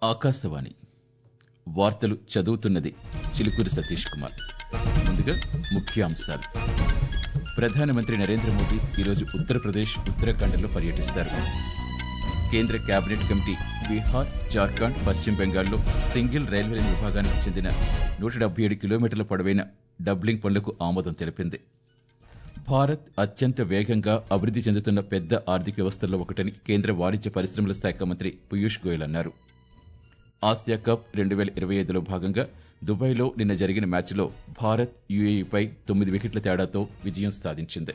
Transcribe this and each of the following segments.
ఆకాశవాణి వార్తలు చదువుతున్నది చిలుకూరి సతీష్ కుమార్ ముందుగా ముఖ్యాంశాలు ప్రధానమంత్రి నరేంద్ర మోదీ ఈరోజు ఉత్తరప్రదేశ్ ఉత్తరాఖండ్లో పర్యటిస్తారు కేంద్ర కేబినెట్ కమిటీ బీహార్ జార్ఖండ్ పశ్చిమ బెంగాల్లో సింగిల్ రైల్వే లైన్ విభాగానికి చెందిన నూట డెబ్బై ఏడు కిలోమీటర్ల పొడవైన డబ్లింగ్ పనులకు ఆమోదం తెలిపింది భారత్ అత్యంత వేగంగా అభివృద్ధి చెందుతున్న పెద్ద ఆర్థిక వ్యవస్థల్లో ఒకటని కేంద్ర వాణిజ్య పరిశ్రమల శాఖ మంత్రి పీయూష్ గోయల్ అన్నారు ఆసియా కప్ రెండు వేల ఇరవై ఐదులో భాగంగా దుబాయ్లో నిన్న జరిగిన మ్యాచ్లో భారత్ యుఏఈపై తొమ్మిది వికెట్ల తేడాతో విజయం సాధించింది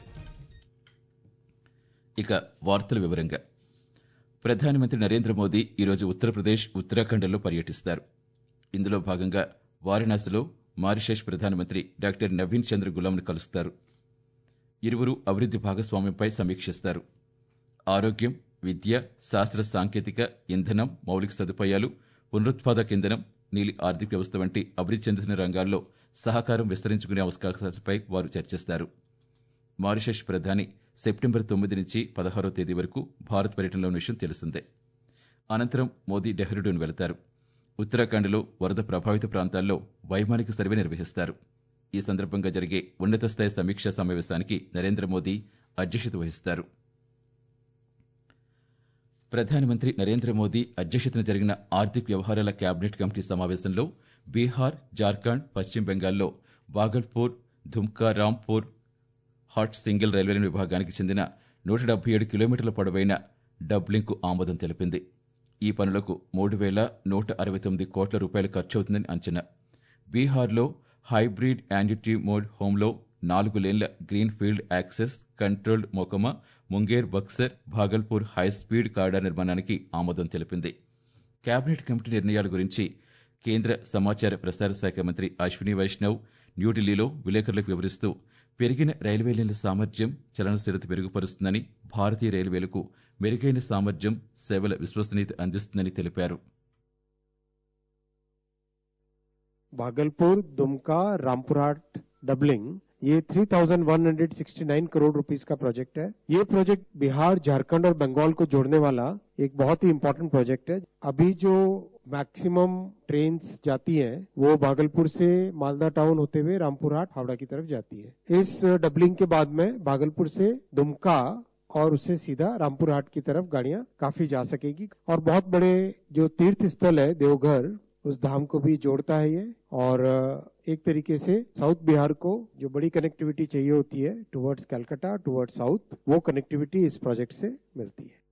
ఇక వార్తల వివరంగా ప్రధానమంత్రి నరేంద్ర మోదీ ఈరోజు ఉత్తరప్రదేశ్ ఉత్తరాఖండ్లో పర్యటిస్తారు ఇందులో భాగంగా వారణాసిలో మారిషస్ ప్రధానమంత్రి డాక్టర్ నవీన్ చంద్ర గులాంను కలుస్తారు ఇరువురు అభివృద్ధి భాగస్వామ్యంపై సమీక్షిస్తారు ఆరోగ్యం విద్య శాస్త్ర సాంకేతిక ఇంధనం మౌలిక సదుపాయాలు పునరుత్పాదక ఇంధనం నీలి ఆర్థిక వ్యవస్థ వంటి అభివృద్ధి చెందుతున్న రంగాల్లో సహకారం విస్తరించుకునే అవకాశాలపై వారు చర్చిస్తారు మారిషస్ ప్రధాని సెప్టెంబర్ తొమ్మిది నుంచి పదహారో తేదీ వరకు భారత్ పర్యటనలో ఉన్న విషయం తెలిసిందే అనంతరం మోదీ డెహ్రాడూన్ వెళతారు ఉత్తరాఖండ్లో వరద ప్రభావిత ప్రాంతాల్లో వైమానిక సర్వే నిర్వహిస్తారు ఈ సందర్భంగా జరిగే ఉన్నత స్థాయి సమీక్షా సమావేశానికి నరేంద్ర మోదీ అధ్యక్షత వహిస్తారు ప్రధానమంత్రి నరేంద్ర మోదీ అధ్యక్షతన జరిగిన ఆర్థిక వ్యవహారాల కేబినెట్ కమిటీ సమావేశంలో బీహార్ జార్ఖండ్ పశ్చిమ బెంగాల్లో Bhagalpur Dumka Rampurhat single railway line విభాగానికి చెందిన నూట డెబ్బై ఏడు కిలోమీటర్ల పొడవైన డబ్లింగ్కు ఆమోదం తెలిపింది ఈ పనులకు మూడు వేల నూట అరవై తొమ్మిది కోట్ల రూపాయలు ఖర్చవుతుందని అంచనా బీహార్లో హైబ్రిడ్ యాండిటీ మోడ్ హోంలో నాలుగు లేన్ల green field access controlled Mokama Munger Buxar Bhagalpur high speed corridor నిర్మాణానికి ఆమోదం తెలిపింది కేబినెట్ కమిటీ నిర్ణయాల గురించి కేంద్ర సమాచార ప్రసార శాఖ మంత్రి అశ్విని వైష్ణవ్ న్యూఢిల్లీలో విలేకరులకు వివరిస్తూ పెరిగిన రైల్వే లైన్ల సామర్థ్యం చలనశీలత మెరుగుపరుస్తుందని భారతీయ రైల్వేలకు మెరుగైన సామర్థ్యం సేవల విశ్వసనీయత అందిస్తుందని తెలిపారు भागलपुर दुमका रामपुरहाट डबलिंग ये 3,169 करोड़ रुपीस का प्रोजेक्ट है ये प्रोजेक्ट बिहार झारखंड और बंगाल को जोड़ने वाला एक बहुत ही इम्पोर्टेंट प्रोजेक्ट है अभी जो मैक्सिमम ट्रेन जाती हैं वो भागलपुर से मालदा टाउन होते हुए रामपुरहाट हावड़ा की तरफ जाती है इस डबलिंग के बाद में भागलपुर से दुमका और उससे सीधा रामपुर हाट की तरफ गाड़ियां काफी जा सकेगी और बहुत बड़े जो तीर्थ स्थल है देवघर उस धाम को भी जोड़ता है ये और एक तरीके से साउथ बिहार को जो बड़ी कनेक्टिविटी चाहिए होती है टुवर्ड्स कैलकाटा टुवर्ड्स साउथ वो कनेक्टिविटी इस प्रोजेक्ट से मिलती है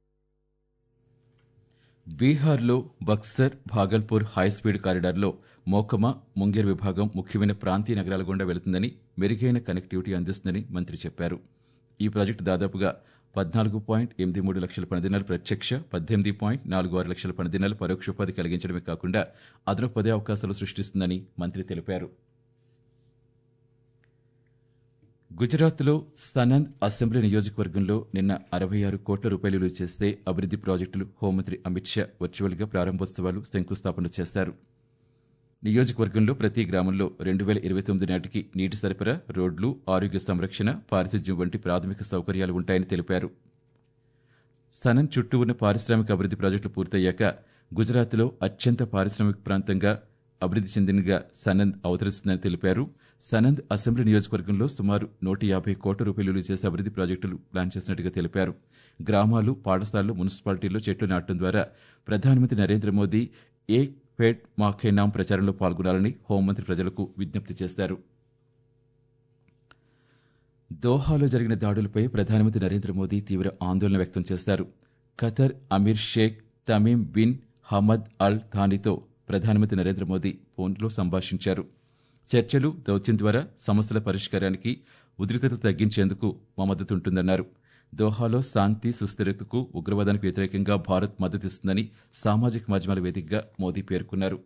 బీహార్లో బక్సర్ భాగల్పూర్ హైస్పీడ్ కారిడార్లో మోకమా ముంగేర్ విభాగం ముఖ్యమైన ప్రాంతీయ నగరాల గుండా వెళుతుందని మెరుగైన కనెక్టివిటీ అందిస్తుందని మంత్రి చెప్పారు ఈ ప్రాజెక్టు దాదాపుగా పద్నాలుగు పాయింట్ ఎనిమిది మూడు లక్షల పనిదినాలు ప్రత్యక్ష పద్దెనిమిది పాయింట్ నాలుగు ఆరు లక్షల పనిదినాలు పరోక్ష ఉపాధి కలిగించడమే కాకుండా అదనపు పదే అవకాశాలు సృష్టిస్తుందని మంత్రి తెలిపారు గుజరాత్లో సనంద్ అసెంబ్లీ నియోజకవర్గంలో నిన్న అరవై ఆరు కోట్ల రూపాయలు విలువ చేసే అభివృద్ది ప్రాజెక్టులు హోంమంత్రి అమిత్ షా వర్చువల్గా ప్రారంభోత్సవాలు శంకుస్థాపన చేశారు నియోజకవర్గంలో ప్రతి గ్రామంలో రెండు వేల ఇరవై తొమ్మిది నాటికి నీటి సరఫరా రోడ్లు ఆరోగ్య సంరక్షణ పారిశుధ్యం వంటి ప్రాథమిక సౌకర్యాలు ఉంటాయని తెలిపారు సనన్ చుట్టూ ఉన్న పారిశ్రామిక అభివృద్ది ప్రాజెక్టులు పూర్తయ్యాక గుజరాత్లో అత్యంత పారిశ్రామిక ప్రాంతంగా అభివృద్ది చెందినగా సనంద్ అవతరిస్తుందని తెలిపారు సనంద్ అసెంబ్లీ నియోజకవర్గంలో సుమారు నూట యాభై కోట్ల రూపాయలు విలువ చేసే అభివృద్ది ప్రాజెక్టులు ప్లాన్ చేసినట్టుగా తెలిపారు గ్రామాలు పాఠశాలలు మున్సిపాలిటీల్లో చెట్లు నాటడం ద్వారా ప్రధానమంత్రి నరేంద్ర మోదీ ఏక్ పేట్ మాఖే నామ్ ప్రచారంలో పాల్గొనాలని హోంమంత్రి ప్రజలకు విజ్ఞప్తి చేశారు దోహాలో జరిగిన దాడులపై ప్రధానమంత్రి నరేంద్ర మోదీ తీవ్ర ఆందోళన వ్యక్తం చేశారు Qatar Amir Sheikh Tamim bin Hamad Al థానీతో ప్రధానమంత్రి నరేంద్ర మోదీ ఫోన్లో సంభాషించారు చర్చలు దౌత్యం ద్వారా సమస్యల పరిష్కారానికి ఉద్రిక్తతలు తగ్గించేందుకు మా మద్దతు ఉంటుందన్నారు దోహాలో శాంతి సుస్థిరతకు ఉగ్రవాదానికి వ్యతిరేకంగా భారత్ మద్దతిస్తుందని సామాజిక మాధ్యమాల వేదికగా మోదీ పేర్కొన్నారు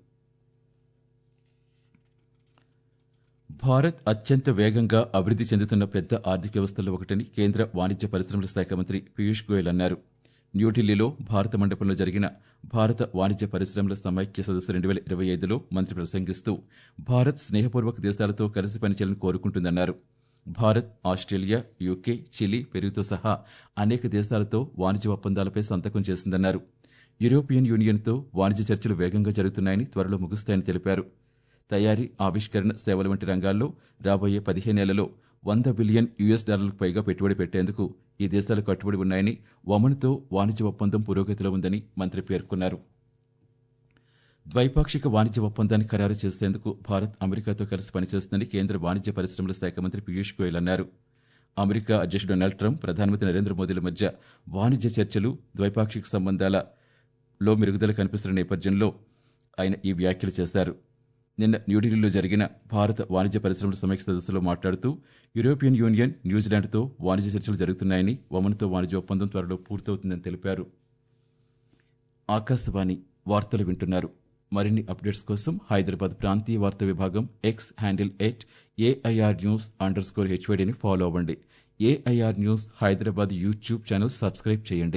భారత్ అత్యంత వేగంగా అభివృద్ధి చెందుతున్న పెద్ద ఆర్థిక వ్యవస్థల్లో ఒకటని కేంద్ర వాణిజ్య పరిశ్రమల శాఖ మంత్రి పీయూష్ గోయల్ అన్నారు న్యూఢిల్లీలో భారత మండపంలో జరిగిన భారత వాణిజ్య పరిశ్రమల సమైక్య సదస్సు రెండు వేల ఇరవై ఐదులో మంత్రి ప్రసంగిస్తూ భారత్ స్నేహపూర్వక దేశాలతో కలిసి పనిచేయాలని కోరుకుంటుందన్నారు భారత్ ఆస్ట్రేలియా యూకే చిలీ పెరుతో సహా అనేక దేశాలతో వాణిజ్య ఒప్పందాలపై సంతకం చేసిందన్నారు యూరోపియన్ యూనియన్తో వాణిజ్య చర్చలు వేగంగా జరుగుతున్నాయని త్వరలో ముగుస్తాయని తెలిపారు తయారీ ఆవిష్కరణ సేవల వంటి రంగాల్లో రాబోయే పదిహేనేళ్లలో వంద బిలియన్ యుఎస్ డాలర్లకు పైగా పెట్టుబడి పెట్టేందుకు ఈ దేశాలు కట్టుబడి ఉన్నాయని ఒమన్తో వాణిజ్య ఒప్పందం పురోగతిలో ఉందని మంత్రి పేర్కొన్నారు ద్వైపాక్షిక వాణిజ్య ఒప్పందాన్ని ఖరారు చేసేందుకు భారత్ అమెరికాతో కలిసి పనిచేస్తుందని కేంద్ర వాణిజ్య పరిశ్రమల శాఖ మంత్రి పీయూష్ గోయల్ అన్నారు అమెరికా అధ్యక్షుడు డొనాల్డ్ ట్రంప్ ప్రధానమంత్రి నరేంద్ర మోదీల మధ్య వాణిజ్య చర్చలు ద్వైపాక్షిక సంబంధాలలో మెరుగుదల కనిపిస్తున్న నేపథ్యంలో ఆయన ఈ వ్యాఖ్యలు చేశారు నిన్న న్యూఢిల్లీలో జరిగిన భారత వాణిజ్య పరిశ్రమల సమీక్ష సదస్సులో మాట్లాడుతూ యూరోపియన్ యూనియన్ న్యూజిలాండ్తో వాణిజ్య చర్చలు జరుగుతున్నాయని ఒమన్తో వాణిజ్య ఒప్పందం త్వరలో పూర్తవుతుందని తెలిపారు ఆకాశవాణి వార్తలు వింటున్నారు మరిన్ని అప్డేట్స్ కోసం హైదరాబాద్ ప్రాంతీయ వార్తా విభాగం X handle at AIR news underscore హెచ్వైడీని ఫాలో అవ్వండి AIR news Hyderabad YouTube channel subscribe చేయండి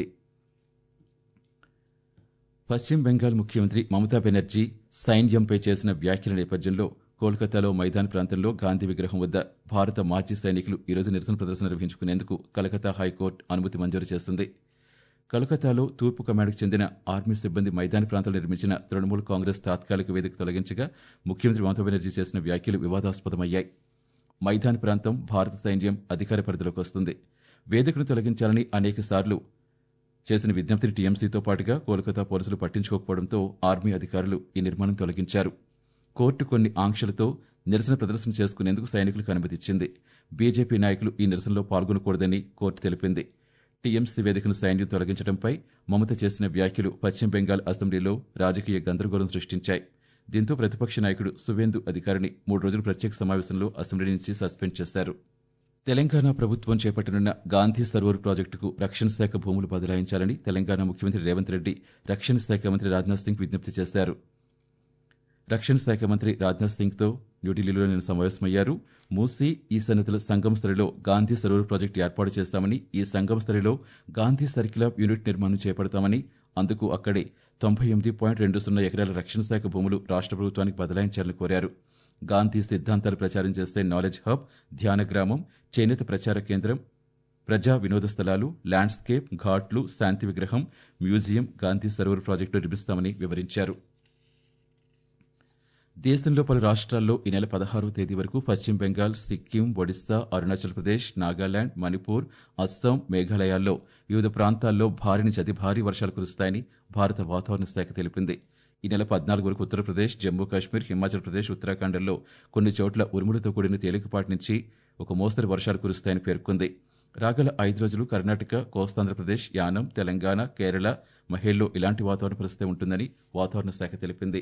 పశ్చిమ బెంగాల్ ముఖ్యమంత్రి మమతా బెనర్జీ సైన్యంపై చేసిన వ్యాఖ్యల నేపథ్యంలో కోల్కతాలో మైదాన్ ప్రాంతంలో గాంధీ విగ్రహం వద్ద భారత మాజీ సైనికులు ఈరోజు నిరసన ప్రదర్శన నిర్వహించుకునేందుకు కలకత్తా హైకోర్టు అనుమతి మంజూరు చేసింది కలకత్తాలో తూర్పు కమాండ్కు చెందిన ఆర్మీ సిబ్బంది మైదాని ప్రాంతంలో నిర్మించిన తృణమూల్ కాంగ్రెస్ తాత్కాలిక వేదిక తొలగించగా ముఖ్యమంత్రి మమతా బెనర్జీ చేసిన వ్యాఖ్యలు వివాదాస్పదమయ్యాయి మైదాని ప్రాంతం భారత సైన్యం అధికార పరిధిలోకి వస్తుంది వేదికను తొలగించాలని అనేక సార్లు చేసిన విజ్ఞప్తిని టీఎంసీతో పాటుగా కోల్కతా పోలీసులు పట్టించుకోకపోవడంతో ఆర్మీ అధికారులు ఈ నిర్మాణం తొలగించారు కోర్టు కొన్ని ఆంక్షలతో నిరసన ప్రదర్శన చేసుకునేందుకు సైనికులకు అనుమతిచ్చింది బీజేపీ నాయకులు ఈ నిరసనలో పాల్గొనకూడదని కోర్టు తెలిపింది టీఎంసీ వేదికను సైన్యం తొలగించడంపై మమత చేసిన వ్యాఖ్యలు పశ్చిమ బెంగాల్ అసెంబ్లీలో రాజకీయ గందరగోళం సృష్టించాయి దీంతో ప్రతిపక్ష నాయకుడు సువేందు అధికారిని మూడు రోజుల ప్రత్యేక సమావేశంలో అసెంబ్లీ నుంచి సస్పెండ్ చేశారు తెలంగాణ ప్రభుత్వం చేపట్టనున్న గాంధీ సరోవర్ ప్రాజెక్టుకు రక్షణ శాఖ భూములు బదలాయించాలని తెలంగాణ ముఖ్యమంత్రి రేవంత్ రెడ్డి రక్షణ శాఖ మంత్రి రాజ్నాథ్ సింగ్ విజ్ఞప్తి చేశారు రక్షణ శాఖ మంత్రి రాజ్నాథ్ సింగ్తో న్యూఢిల్లీలో నిన్న సమావేశమయ్యారు మూసీ ఈ సన్నతుల సంగమ స్థలిలో గాంధీ సరోవర్ ప్రాజెక్టు ఏర్పాటు చేస్తామని ఈ సంగమ స్థలిలో గాంధీ సర్కిల్ ఆఫ్ యూనిట్ నిర్మాణం చేపడతామని అందుకు అక్కడే తొంభై ఎనిమిది పాయింట్ రెండు సున్నా ఎకరాల రక్షణ శాఖ భూములు రాష్ట్ర ప్రభుత్వానికి బదలాయించాలని కోరారు గాంధీ సిద్ధాంతాలు ప్రచారం చేస్తే నాలెడ్జ్ హబ్ ధ్యాన గ్రామం చేనేత ప్రచార కేంద్రం ప్రజా వినోద స్థలాలు ల్యాండ్స్కేప్ ఘాట్లు శాంతి విగ్రహం మ్యూజియం గాంధీ సరోవర్ ప్రాజెక్టు నిర్మిస్తామని వివరించారు దేశంలో పలు రాష్ట్రాల్లో ఈ నెల పదహారవ తేదీ వరకు పశ్చిమ బెంగాల్ సిక్కిం ఒడిశా అరుణాచల్ ప్రదేశ్ నాగాలాండ్ మణిపూర్ అస్సాం మేఘాలయాల్లో వివిధ ప్రాంతాల్లో భారీ నుంచి అతి భారీ వర్షాలు కురుస్తాయని భారత వాతావరణ శాఖ తెలిపింది ఈ నెల పద్నాలుగు వరకు ఉత్తరప్రదేశ్ జమ్మూ కాశ్మీర్ హిమాచల్ ప్రదేశ్ ఉత్తరాఖండ్లో కొన్ని చోట్ల ఉరుములతో కూడిన తేలికపాటి నుంచి ఒక మోస్తరు వర్షాలు కురుస్తాయని పేర్కొంది రాగల ఐదు రోజులు కర్ణాటక కోస్తాంధ్రప్రదేశ్ యానం తెలంగాణ కేరళ మహేల్లో ఇలాంటి వాతావరణ పరిస్థితి ఉంటుందని వాతావరణ శాఖ తెలిపింది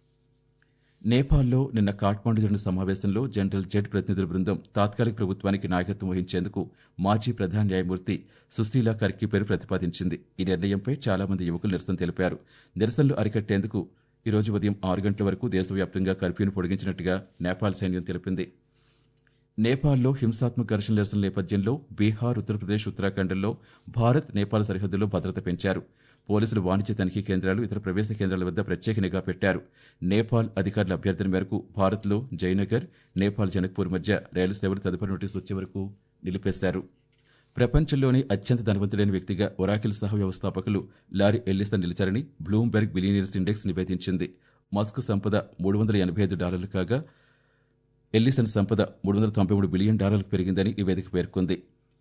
నేపాల్లో నిన్న కాఠ్మండు జరిగిన సమావేశంలో జనరల్ జెడ్ ప్రతినిధుల బృందం తాత్కాలిక ప్రభుత్వానికి నాయకత్వం వహించేందుకు మాజీ ప్రధాన న్యాయమూర్తి సుశీలా కర్కి పేరు ప్రతిపాదించింది ఈ నిర్ణయంపై చాలా మంది యువకులు నిరసన తెలిపారు నిరసనలు అరికట్టేందుకు ఈ రోజు ఉదయం ఆరు గంటల వరకు దేశవ్యాప్తంగా కర్ఫ్యూను పొడిగించినట్టుగా నేపాల్ సైన్యం తెలిపింది నేపాల్లో హింసాత్మక ఘర్షణ నిరసనల నేపథ్యంలో బీహార్ ఉత్తరప్రదేశ్ ఉత్తరాఖండ్లో భారత్ నేపాల్ సరిహద్దులో భద్రత పెంచారు పోలీసులు వాణిజ్య తనిఖీ కేంద్రాలు ఇతర ప్రవేశ కేంద్రాల వద్ద ప్రత్యేక నిఘా పెట్టారు నేపాల్ అధికారుల అభ్యర్థన మేరకు భారత్లో జయనగర్ నేపాల్ జనక్పూర్ మధ్య రైలు సేవలు తదుపరి నోటీసు వచ్చే వరకు నిలిపేశారు ప్రపంచంలోనే అత్యంత ధనవంతుడైన వ్యక్తిగా ఒరాకిల్ సహ వ్యవస్థాపకులు లారీ ఎల్లిసన్ నిలిచారని బ్లూంబెర్గ్ బిలియనీర్స్ ఇండెక్స్ నివేదించింది మస్క్ సంపద మూడు వందల ఎనభై ఐదు డాలర్లు కాగా ఎల్లిసన్ సంపద మూడు వందల తొంభై మూడు బిలియన్ డాలర్లకు పెరిగిందని ఈ వేదిక పేర్కొంది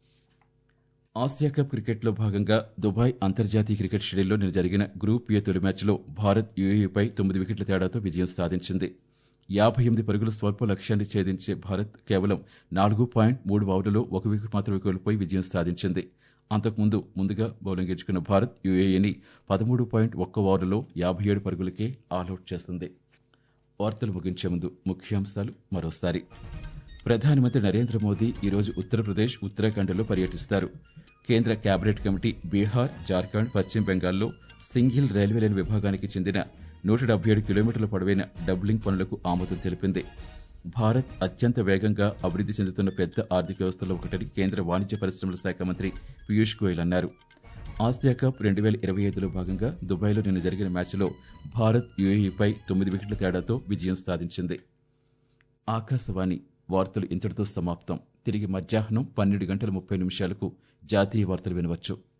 ఆసియా కప్ క్రికెట్లో భాగంగా దుబాయ్ అంతర్జాతీయ క్రికెట్ స్టేడియంలో నిన్న జరిగిన గ్రూప్ ఏ తొలి మ్యాచ్లో భారత్ యూఏఈపై తొమ్మిది వికెట్ల తేడాతో విజయం సాధించింది యాభై ఎనిమిది పరుగుల స్వల్ప లక్ష్యాన్ని ఛేదించే భారత్ కేవలం నాలుగు పాయింట్ మూడు ఓవర్లలో ఒక వికెట్ మాత్రమే కోల్పోయి విజయం సాధించింది అంతకుముందు ముందుగా బౌలింగ్ ఎంచుకున్న భారత్ యూఏఈని పదమూడు పాయింట్ ఒక్క ఓవర్లలో యాభై ఏడు పరుగులకే ఆల్అవుట్ చేసింది వార్తలు ముగించే ముందు ముఖ్యాంశాలు మరోసారి ప్రధానమంత్రి నరేంద్ర మోదీ ఈరోజు ఉత్తరప్రదేశ్ ఉత్తరాఖండ్లో పర్యటిస్తారు కేంద్ర కేబినెట్ కమిటీ బీహార్ జార్ఖండ్ పశ్చిమ బెంగాల్లో సింగిల్ రైల్వే లైన్ విభాగానికి చెందిన నూట డెబ్బై ఏడు కిలోమీటర్ల పొడవైన డబ్లింగ్ పనులకు ఆమోదం తెలిపింది భారత్ అత్యంత వేగంగా అభివృద్ధి చెందుతున్న పెద్ద ఆర్థిక వ్యవస్థలో ఒకటని కేంద్ర వాణిజ్య పరిశ్రమల శాఖ మంత్రి పీయూష్ గోయల్ అన్నారు ఆసియా కప్ రెండు వేల ఇరవై ఐదులో భాగంగా దుబాయ్లో నిన్న జరిగిన మ్యాచ్లో భారత్ యూఏఈపై తొమ్మిది వికెట్ల తేడాతో విజయం సాధించింది ఆకాశవాణి వార్తలు ఇంతటితో సమాప్తం తిరిగి మధ్యాహ్నం పన్నెండు గంటల ముప్పై నిమిషాలకు జాతీయ వార్తలు వినవచ్చు